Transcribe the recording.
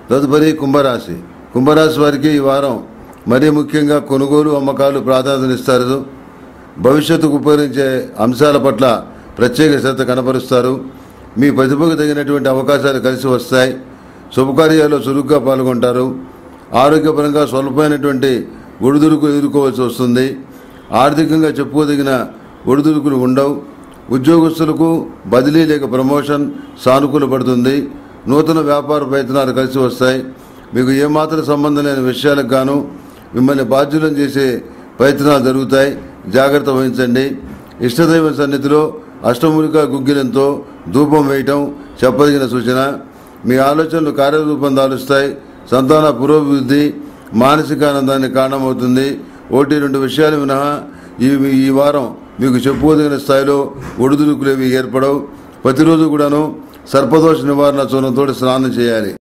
తదుపరి కుంభరాశి కుంభరాశి వారికి ఈ వారం మరీ ముఖ్యంగా కొనుగోలు అమ్మకాలు ప్రాధాన్యతనిస్తారు భవిష్యత్తుకు ఉపయోగించే అంశాల పట్ల ప్రత్యేక శ్రద్ధ కనబరుస్తారు మీ ప్రతిభకు తగినటువంటి అవకాశాలు కలిసి వస్తాయి శుభకార్యాల్లో చురుగ్గా పాల్గొంటారు ఆరోగ్యపరంగా స్వల్పమైనటువంటి ఒడిదుడుకు ఎదుర్కోవాల్సి వస్తుంది ఆర్థికంగా చెప్పుకోదగిన ఒడిదుడుకులు ఉండవు ఉద్యోగస్తులకు బదిలీ లేక ప్రమోషన్ సానుకూల పడుతుంది నూతన వ్యాపార ప్రయత్నాలు కలిసి వస్తాయి మీకు ఏమాత్రం సంబంధం లేని విషయాలకు గాను మిమ్మల్ని బాధ్యులను చేసే ప్రయత్నాలు జరుగుతాయి జాగ్రత్త వహించండి ఇష్టదైవ సన్నిధిలో అష్టమూలిక గుగ్గిలంతో ధూపం వేయటం చెప్పదగిన సూచన మీ ఆలోచనలు కార్యరూపం దాలుస్తాయి సంతాన పురోభివృద్ధి మానసిక ఆనందానికి కారణమవుతుంది ఒకటి రెండు విషయాలు మినహా ఈ ఈ వారం మీకు చెప్పుకోదగిన స్థాయిలో ఒడిదుడుకులు ఏవి ఏర్పడవు ప్రతిరోజు కూడాను సర్పదోష నివారణ చూడంతో స్నానం చేయాలి